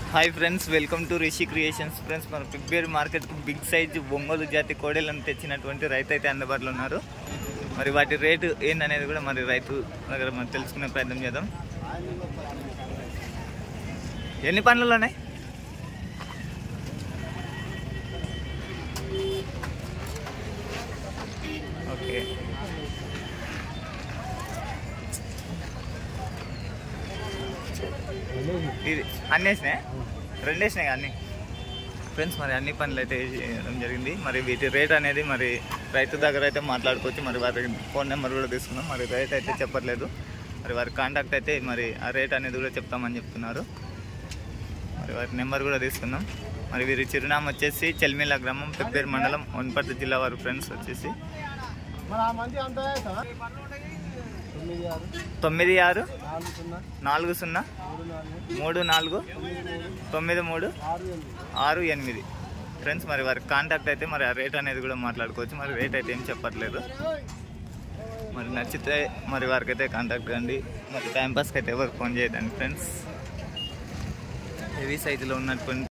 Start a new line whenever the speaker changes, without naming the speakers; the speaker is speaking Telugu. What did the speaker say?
Hi friends welcome to Rishi creations friends మన పిబ్బేరు మార్కెట్కు బిగ్ సైజ్ ఒంగోలు జాతి కోడెలను తెచ్చినటువంటి రైతు అయితే అందుబాటులో ఉన్నారు మరి వాటి రేటు ఏందనేది కూడా మరి రైతు దగ్గర మనం తెలుసుకునే ప్రయత్నం చేద్దాం ఎన్ని పనులు ఉన్నాయి ఓకే ఇది అన్నీ వేసినాయి రెండు వేసినాయి అన్నీ ఫ్రెండ్స్ మరి అన్ని పనులు అయితే చేయడం జరిగింది మరి వీటి రేట్ అనేది మరి రైతు దగ్గర అయితే మాట్లాడుకోవచ్చు మరి వారి ఫోన్ నెంబర్ కూడా తీసుకున్నాం మరి రేట్ అయితే చెప్పట్లేదు మరి వారి కాంటాక్ట్ అయితే మరి ఆ రేట్ అనేది కూడా చెప్తామని చెప్తున్నారు మరి వారి నెంబర్ కూడా తీసుకుందాం మరి వీరి చిరునామా వచ్చేసి చెల్మిల గ్రామం పెబ్బేరు మండలం వనపర్తి జిల్లా వారి ఫ్రెండ్స్ వచ్చేసి
మరి ఆ మంది అంతా వేస్తావా? తొమ్మిది ఆరు
తొమ్మిది ఆరు
నాలుగు సున్నా
నాలుగు సున్నా
మూడు నాలుగు
మూడు నాలుగు
తొమ్మిది
తొమ్మిది
మూడు
మూడు
ఆరు ఎనిమిది
ఆరు ఎనిమిది ఫ్రెండ్స్ మరి వారి కాంటాక్ట్ అయితే మరి ఆ రేట్ అనేది కూడా మాట్లాడుకోవచ్చు మరి రేట్ అయితే ఏం చెప్పట్లేదు మరి నచ్చితే మరి వారికి అయితే కాంటాక్ట్ కండి మరి టైంపాస్కి అయితే ఎవరు ఫోన్ చేయదండి ఫ్రెండ్స్ హెవీ సైజులో ఉన్నటువంటి